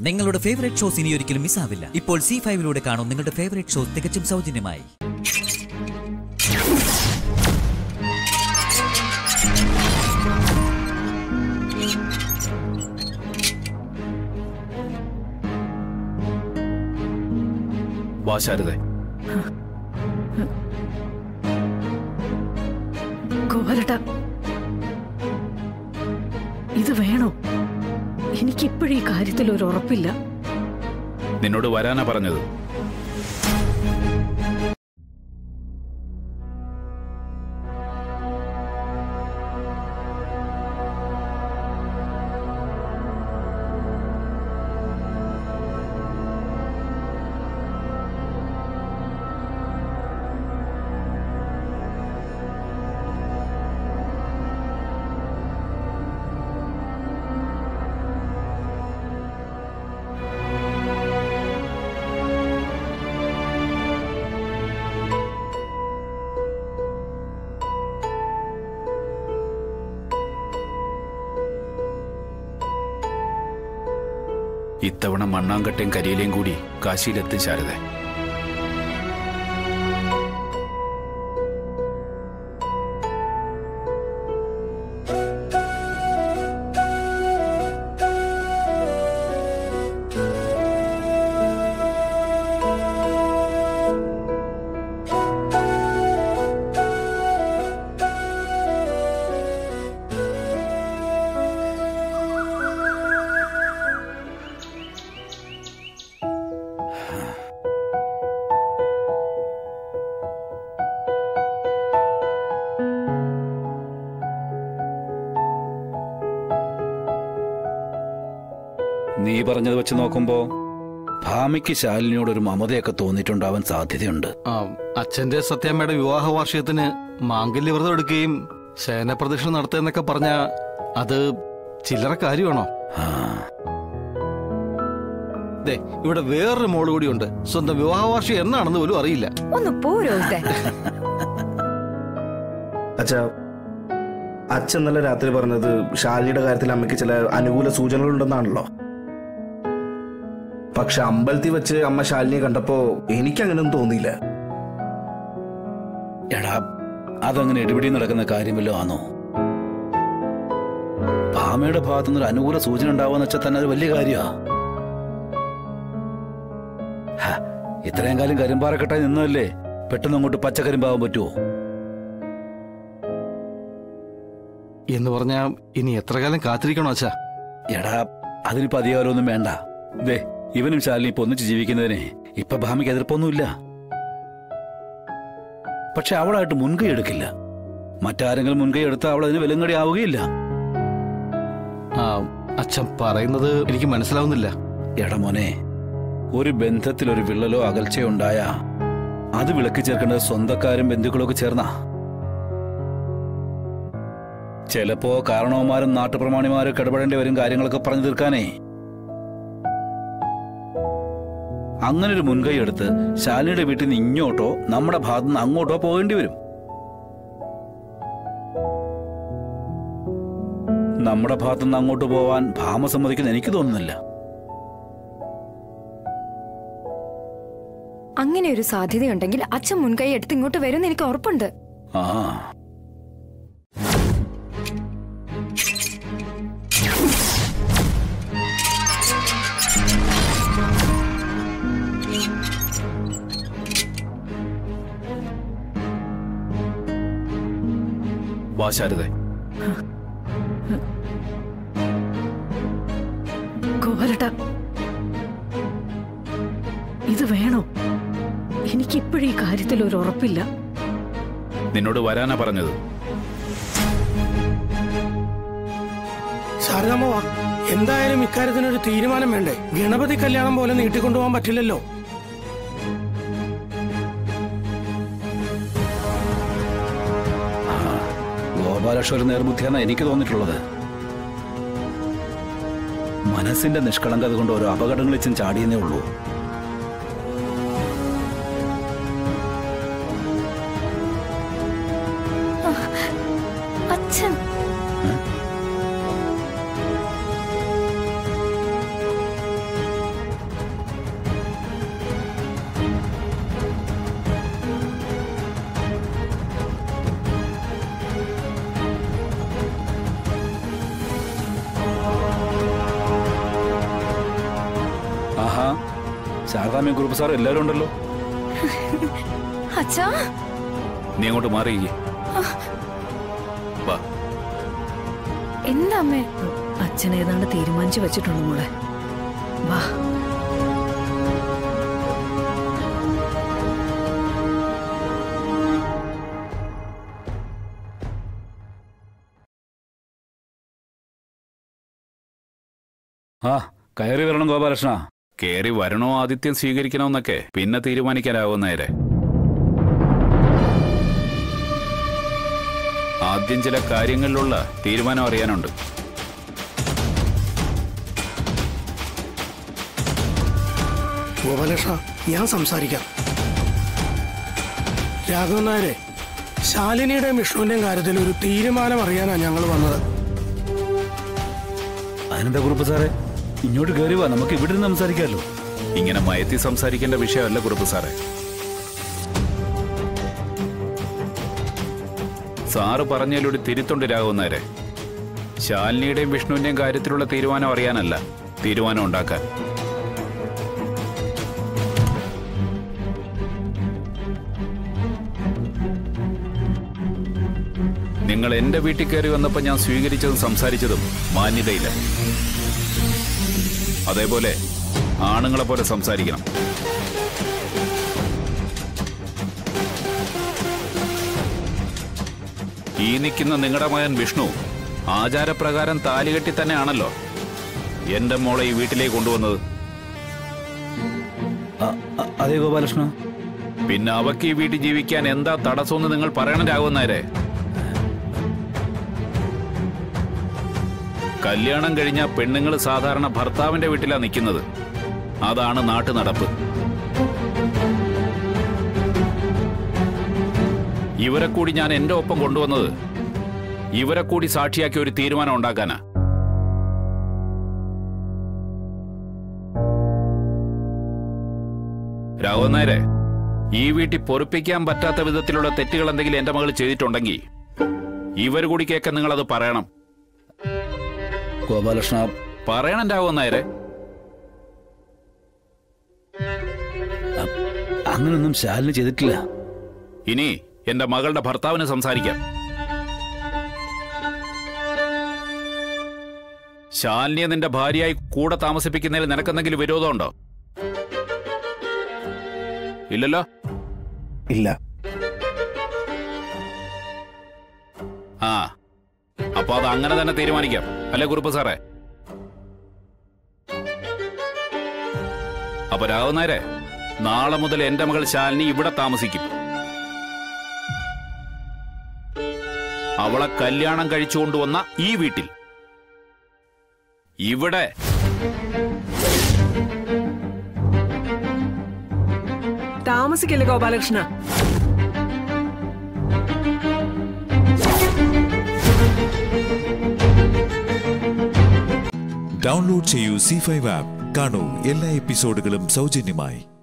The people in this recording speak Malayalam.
നിങ്ങളുടെ ഫേവറേറ്റ് ഷോസ് ഇനി ഒരിക്കലും മിസ്സാവില്ല ഇപ്പോൾ സി ഫൈവിലൂടെ കാണും നിങ്ങളുടെ ഫേവറേറ്റ് ഷോസ് തികച്ചും സൗജന്യമായി വാ ശാരദേ ഗോപാലട്ട ഇത് വേണോ എനിക്കിപ്പോഴീ കാര്യത്തിൽ ഒരു ഉറപ്പില്ല നിന്നോട് വരാനാ പറഞ്ഞത് ഇത്തവണ മണ്ണാങ്കട്ടയും കരിയിലയും കൂടി കാശിയിലെത്തി ശാരദേ നീ പറഞ്ഞത് വെച്ച് നോക്കുമ്പോ ഭാമിക്ക് ശാലിനിയോട് ഒരു മമതയൊക്കെ തോന്നിയിട്ടുണ്ടാവാൻ സാധ്യതയുണ്ട് ആ, അച്ഛന്റെ സത്യാമ്മയുടെ വിവാഹ വാർഷികത്തിന് മാംഗല്യവ്രതം എടുക്കുകയും ശയനപ്രദക്ഷിണം നടത്തുക പറഞ്ഞ അത് ചില്ലറ കാര്യമാണോ ആ, ദേ ഇവിടെ വേറൊരു മോള് കൂടിയുണ്ട് സ്വന്തം വിവാഹ വാർഷികം എന്നാണെന്ന് പോലും അറിയില്ല ഒന്ന് പോരോസേ അച്ഛാ അച്ഛൻ ഇന്നലെ രാത്രി പറഞ്ഞത് ശാലിനിയുടെ കാര്യത്തിൽ അമ്മയ്ക്ക് ചില അനുകൂല സൂചനകളുണ്ടെന്നാണല്ലോ പക്ഷെ അമ്പലത്തിൽ വെച്ച് അമ്മ ശാലിനിയെ കണ്ടപ്പോ എനിക്ക് അങ്ങനെയൊന്നും തോന്നിയില്ല എടാ അതങ്ങനെ ഇടിപിടി നടക്കുന്ന കാര്യമല്ലോ ആണോ ഭാമയുടെ ഭാഗത്തുനിന്ന് ഒരു അനുകൂല സൂചന ഉണ്ടാവുമെന്ന് വെച്ചാൽ തന്നെ അത് വലിയ കാര്യമാ ഹ, ഇത്രയും കാലം കരിമ്പാറക്കെട്ടായി നിന്നതല്ലേ പെട്ടെന്ന് അങ്ങോട്ട് പച്ചക്കരിമ്പാവാൻ പറ്റുമോ എന്ന് പറഞ്ഞാ ഇനി എത്ര കാലം കാത്തിരിക്കണോ അച്ഛാ എടാ അതിനിപ്പോ അധികാരമൊന്നും വേണ്ട ദേ ഇവനും ശാലിനി ഇപ്പൊ ഒന്നിച്ച് ജീവിക്കുന്നതിനെ ഇപ്പൊ ഭാമിക്ക് എതിർപ്പൊന്നുമില്ല പക്ഷെ അവളായിട്ട് മുൻകൈ എടുക്കില്ല മറ്റാരെങ്കിലും മുൻകൈ എടുത്താൽ അവൾ അതിന് വിലങ്ങടി ആവുകയില്ല ആ അച്ഛൻ പറയുന്നത് എനിക്ക് മനസ്സിലാവുന്നില്ല എടാ മോനെ ഒരു ബന്ധത്തിൽ ഒരു വിള്ളലോ അകൽച്ചയോ ഉണ്ടായ അത് വിളക്കി ചേർക്കേണ്ടത് സ്വന്തക്കാരും ബന്ധുക്കളും ഒക്കെ ചേർന്നാ ചിലപ്പോ കാരണവന്മാരും നാട്ടുപ്രമാണിമാരും ഇടപെടേണ്ടി വരും കാര്യങ്ങളൊക്കെ പറഞ്ഞു തീർക്കാനേ അങ്ങനെ ഒരു മുൻകൈ എടുത്ത് ശാലിനിയുടെ വീട്ടിൽ നിന്ന് ഇങ്ങോട്ടോ നമ്മുടെ ഭാഗത്തു നിന്ന് അങ്ങോട്ടോ പോകേണ്ടി വരും നമ്മുടെ ഭാഗത്തു നിന്ന് അങ്ങോട്ട് പോവാൻ ഭാമ സമ്മതിക്കുന്ന എനിക്ക് തോന്നുന്നില്ല അങ്ങനെ ഒരു സാധ്യതയുണ്ടെങ്കിൽ അച്ഛൻ മുൻകൈ എടുത്ത് ഇങ്ങോട്ട് വരുമെന്ന് എനിക്ക് ഉറപ്പുണ്ട് ആ വാ ശാരദേ ഗോപാലട്ട ഇത് വേണോ എനിക്കിപ്പോഴീ കാര്യത്തിൽ ഒരു ഉറപ്പില്ല നിന്നോട് വരാനാ പറഞ്ഞത് ശാരദാമ്മ വാ എന്തായാലും ഇക്കാര്യത്തിനൊരു തീരുമാനം വേണ്ടേ ഗണപതി കല്യാണം പോലെ നീട്ടിക്കൊണ്ടുപോകാൻ പറ്റില്ലല്ലോ ഗോപാലകൃഷ്ണ ഒരു നേർബുദ്ധിയാണ് എനിക്ക് തോന്നിയിട്ടുള്ളത് മനസ്സിന്റെ നിഷ്കളങ്കത കൊണ്ട് ഓരോ അപകടങ്ങളിൽ ചെന്ന് ചാടിയെന്നേ ഉള്ളൂ അച്ഛൻ ആഹാ ശാരദാമ്മ ഗ്രൂപ്പ് സാർ എല്ലാവരും ഉണ്ടല്ലോ അച്ഛാ നീ അങ്ങോട്ട് മാറിയില്ലേ വാ എന്താ അമ്മേ അച്ഛൻ ഏതാണ്ട് തീരുമാനിച്ചു വെച്ചിട്ടുണ്ട് മോളെ വാ ആ കയറി വരണം ഗോപാലകൃഷ്ണ കേറി വരണോ ആദിത്യം സ്വീകരിക്കണമെന്നൊക്കെ പിന്നെ തീരുമാനിക്കാനാവുന്നേരെ ആദ്യം ചില കാര്യങ്ങളിലുള്ള തീരുമാനം അറിയാനുണ്ട് ഗോപാലകൃഷ്ണ ഞാൻ സംസാരിക്കാം രാഘവൻ നായരെ ശാലിനിയുടെയും വിഷ്ണുവിന്റെയും കാര്യത്തിൽ ഒരു തീരുമാനം അറിയാനാണ് ഞങ്ങൾ വന്നത് അനന്ത ഗ്രൂപ്പ് സാറേ ഇങ്ങോട്ട് കയറി വാ നമുക്ക് ഇവിടെ നിന്ന് സംസാരിക്കാമല്ലോ ഇങ്ങനെ മയത്തി സംസാരിക്കേണ്ട വിഷയമല്ല കുറുപ്പ് സാറേ സാറ് പറഞ്ഞതിലൊരു തിരുത്തുണ്ട് രാഘവന്നേരെ ശാലിനിയുടെയും വിഷ്ണുവിന്റെയും കാര്യത്തിലുള്ള തീരുമാനം അറിയാനല്ല തീരുമാനം ഉണ്ടാക്കാൻ നിങ്ങൾ എന്റെ വീട്ടിൽ കയറി വന്നപ്പോൾ ഞാൻ സ്വീകരിച്ചതും സംസാരിച്ചതും മാന്യതയില്ല അതേപോലെ ആണുങ്ങളെ പോലെ സംസാരിക്കണം ഈ നിൽക്കുന്ന നിങ്ങളുടെ മകൻ വിഷ്ണു ആചാരപ്രകാരം താലികെട്ടി തന്നെയാണല്ലോ എന്റെ മോളെ ഈ വീട്ടിലേക്ക് കൊണ്ടുവന്നത് അ- അ- അതെ ഗോപാലകൃഷ്ണ പിന്നെ അവക്ക് ഈ വീട്ടിൽ ജീവിക്കാൻ എന്താ തടസ്സമെന്ന് നിങ്ങൾ പറയണം രാഘവന്നേരെ കല്യാണം കഴിഞ്ഞ പെണ്ണുങ്ങൾ സാധാരണ ഭർത്താവിന്റെ വീട്ടിലാ നിൽക്കുന്നത് അതാണ് നാട്ടു നടപ്പ് ഇവരെ കൂടി ഞാൻ എന്റെ ഒപ്പം കൊണ്ടുവന്നത് ഇവരെ കൂടി സാക്ഷിയാക്കി ഒരു തീരുമാനം ഉണ്ടാക്കാനാ രാഘവന്നേരെ ഈ വീട്ടിൽ പൊറുപ്പിക്കാൻ പറ്റാത്ത വിധത്തിലുള്ള തെറ്റുകൾ എന്തെങ്കിലും എന്റെ മകൾ ചെയ്തിട്ടുണ്ടെങ്കിൽ ഇവർ കൂടി കേൾക്കാൻ നിങ്ങൾ അത് പറയണം ഗോപാലകൃഷ്ണ പറയണം രാഘവന്നേരെ അ- അങ്ങനൊന്നും ശാലിനി ചെയ്തിട്ടില്ല ഇനി എന്റെ മകളുടെ ഭർത്താവിന് സംസാരിക്കാം ശാലിനിയെ നിന്റെ ഭാര്യയായി കൂടെ താമസിപ്പിക്കുന്നതിൽ നിനക്കെന്തെങ്കിലും വിരോധമുണ്ടോ ഇല്ലല്ലോ ഇല്ല ആ അപ്പൊ അത് അങ്ങനെ തന്നെ തീരുമാനിക്കാം അല്ലേ കുറുപ്പ് സാറേ അപ്പൊ രാഘവനാരെ നാളെ മുതൽ എന്റെ മകൾ ശാലിനി ഇവിടെ താമസിക്കും അവളെ കല്യാണം കഴിച്ചുകൊണ്ടുവന്ന ഈ വീട്ടിൽ ഇവിടെ താമസിക്കില്ല ഗോപാലകൃഷ്ണ ഡൗൺലോഡ് ചെയ്യൂ സി ഫൈവ് ആപ്പ് കാണൂ എല്ലാ എപ്പിസോഡുകളും സൗജന്യമായി